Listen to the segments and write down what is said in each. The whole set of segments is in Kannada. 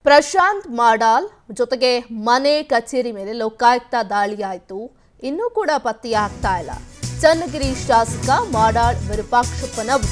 ಪ್ರಶಾಂತ್ ಮಾಡಾಲ್ ಜೊತೆಗೆ ಮನೆ ಕಚೇರಿ ಮೇಲೆ ಲೋಕಾಯುಕ್ತ ದಾಳಿಯಾಯಿತು ಇನ್ನೂ ಕೂಡ ಪತ್ತೆಯಾಗ್ತಾ ಇಲ್ಲ ಚನ್ನಗಿರಿ ಶಾಸಕ ಮಾಡಾಳ್ ವಿರೂಪಾಕ್ಷಪ್ಪನವರು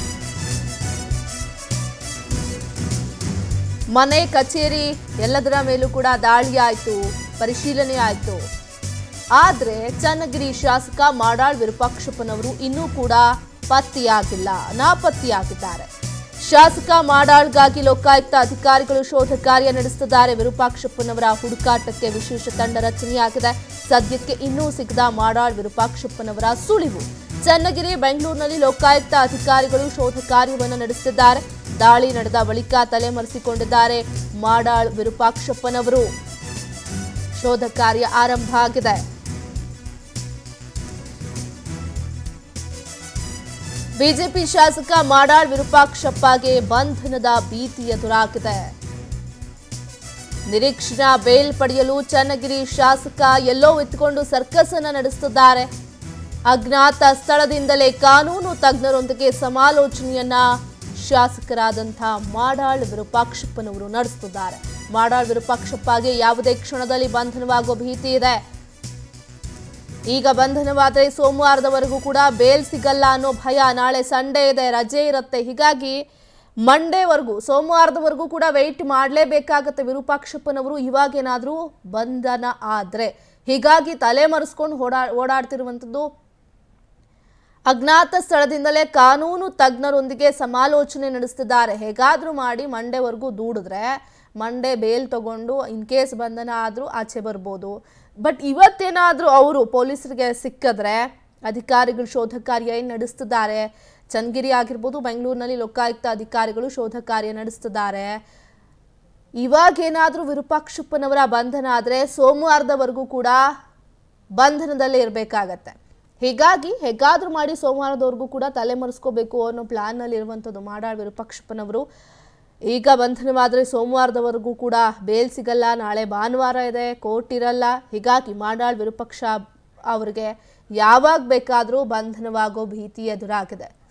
ಮನೆ ಕಚೇರಿ ಎಲ್ಲದರ ಮೇಲೂ ಕೂಡ ದಾಳಿ ಆಯಿತು ಪರಿಶೀಲನೆ ಆಯಿತು ಆದ್ರೆ ಚನ್ನಗಿರಿ ಶಾಸಕ ಮಾಡಾಳ್ ವಿರೂಪಾಕ್ಷಪ್ಪನವರು ಇನ್ನೂ ಕೂಡ ಪತ್ತೆಯಾಗಿಲ್ಲ ನಾಪತ್ತೆಯಾಗಿದ್ದಾರೆ ಶಾಸಕ ಮಾಡಾಳ್ಗಾಗಿ ಲೋಕಾಯುಕ್ತ ಅಧಿಕಾರಿಗಳು ಶೋಧ ಕಾರ್ಯ ನಡೆಸುತ್ತಿದ್ದಾರೆ ವಿರೂಪಾಕ್ಷಪ್ಪನವರ ಹುಡುಕಾಟಕ್ಕೆ ವಿಶೇಷ ತಂಡ ರಚನೆಯಾಗಿದೆ ಸದ್ಯಕ್ಕೆ ಇನ್ನೂ ಸಿಗದ ಮಾಡಾಳ್ ವಿರೂಪಾಕ್ಷಪ್ಪನವರ ಸುಳಿವು ಚನ್ನಗಿರಿ ಬೆಂಗಳೂರಿನಲ್ಲಿ ಲೋಕಾಯುಕ್ತ ಅಧಿಕಾರಿಗಳು ಶೋಧ ಕಾರ್ಯವನ್ನು ನಡೆಸುತ್ತಿದ್ದಾರೆ ದಾಳಿ ನಡೆದ ಬಳಿಕ ತಲೆಮರೆಸಿಕೊಂಡಿದ್ದಾರೆ ಮಾಡಾಳ್ ವಿರೂಪಾಕ್ಷಪ್ಪನವರು ಶೋಧ ಕಾರ್ಯ ಆರಂಭ ಆಗಿದೆ ಬಿಜೆಪಿ ಶಾಸಕ ಮಾಡಾಳ್ ವಿರೂಪಾಕ್ಷಪ್ಪಗೆ ಬಂಧನದ ಭೀತಿ ಎದುರಾಗಿದೆ ನಿರೀಕ್ಷಣಾ ಬೇಲ್ ಪಡೆಯಲು ಚನ್ನಗಿರಿ ಶಾಸಕ ಎಲ್ಲೋ ಎತ್ಕೊಂಡು ಸರ್ಕಸ್ ಅನ್ನ ನಡೆಸುತ್ತಿದ್ದಾರೆ ಅಜ್ಞಾತ ಸ್ಥಳದಿಂದಲೇ ಕಾನೂನು ತಜ್ಞರೊಂದಿಗೆ ಸಮಾಲೋಚನೆಯನ್ನ ಶಾಸಕರಾದಂಥ ಮಾಡಾಳ್ ವಿರೂಪಾಕ್ಷಪ್ಪನವರು ನಡೆಸುತ್ತಿದ್ದಾರೆ ಮಾಡಾಳ್ ವಿರೂಪಾಕ್ಷಪ್ಪಗೆ ಯಾವುದೇ ಕ್ಷಣದಲ್ಲಿ ಬಂಧನವಾಗುವ ಭೀತಿ ಇದೆ ಈಗ ಬಂಧನವಾದರೆ ಸೋಮವಾರದವರೆಗೂ ಕೂಡ ಬೇಲ್ ಸಿಗಲ್ಲ ಅನ್ನೋ ಭಯ ನಾಳೆ ಸಂಡೇ ಇದೆ ರಜೆ ಇರುತ್ತೆ ಹೀಗಾಗಿ ಮಂಡೇವರೆಗೂ ಸೋಮವಾರದವರೆಗೂ ಕೂಡ ವೆಯ್ಟ್ ಮಾಡಲೇಬೇಕಾಗತ್ತೆ ವಿರೂಪಾಕ್ಷಪ್ಪನವರು ಇವಾಗೇನಾದರೂ ಬಂಧನ ಆದರೆ ಹೀಗಾಗಿ ತಲೆ ಮರೆಸ್ಕೊಂಡು ಓಡಾ ಓಡಾಡ್ತಿರುವಂಥದ್ದು ಅಜ್ಞಾತ ಸ್ಥಳದಿಂದಲೇ ಕಾನೂನು ತಜ್ಞರೊಂದಿಗೆ ಸಮಾಲೋಚನೆ ನಡೆಸ್ತಿದ್ದಾರೆ ಹೇಗಾದರೂ ಮಾಡಿ ಮಂಡೇವರೆಗೂ ದೂಡಿದ್ರೆ ಮಂಡೇ ಬೇಲ್ ತಗೊಂಡು ಇನ್ ಕೇಸ್ ಬಂಧನ ಆದರೂ ಆಚೆ ಬರ್ಬೋದು ಬಟ್ ಇವತ್ತೇನಾದರೂ ಅವರು ಪೊಲೀಸರಿಗೆ ಸಿಕ್ಕಿದ್ರೆ ಅಧಿಕಾರಿಗಳು ಶೋಧ ಕಾರ್ಯ ಏನು ನಡೆಸ್ತಿದ್ದಾರೆ ಚನ್ನಗಿರಿ ಆಗಿರ್ಬೋದು ಬೆಂಗಳೂರಿನಲ್ಲಿ ಲೋಕಾಯುಕ್ತ ಅಧಿಕಾರಿಗಳು ಶೋಧ ಕಾರ್ಯ ನಡೆಸ್ತಿದ್ದಾರೆ ಇವಾಗೇನಾದರೂ ವಿರೂಪಾಕ್ಷಪ್ಪನವರ ಬಂಧನ ಆದರೆ ಸೋಮವಾರದವರೆಗೂ ಕೂಡ ಬಂಧನದಲ್ಲೇ ಇರಬೇಕಾಗತ್ತೆ ಹೀಗಾಗಿ ಹೇಗಾದ್ರೂ ಮಾಡಿ ಸೋಮವಾರದವರೆಗೂ ಕೂಡ ತಲೆಮರೆಸ್ಕೋಬೇಕು ಅನ್ನೋ ಪ್ಲಾನ್ನಲ್ಲಿ ಇರುವಂಥದ್ದು ಮಾಡಾಳ್ ವಿರೂಪಾಕ್ಷಪ್ಪನವರು ಈಗ ಬಂಧನವಾದರೆ ಸೋಮವಾರದವರೆಗೂ ಕೂಡ ಬೇಲ್ ಸಿಗಲ್ಲ ನಾಳೆ ಭಾನುವಾರ ಇದೆ ಕೋರ್ಟ್ ಇರಲ್ಲ ಹೀಗಾಗಿ ಮಾಡಾಳ್ ವಿರೂಪಾಕ್ಷ ಅವರಿಗೆ ಯಾವಾಗ ಬೇಕಾದರೂ ಬಂಧನವಾಗೋ ಭೀತಿ ಎದುರಾಗಿದೆ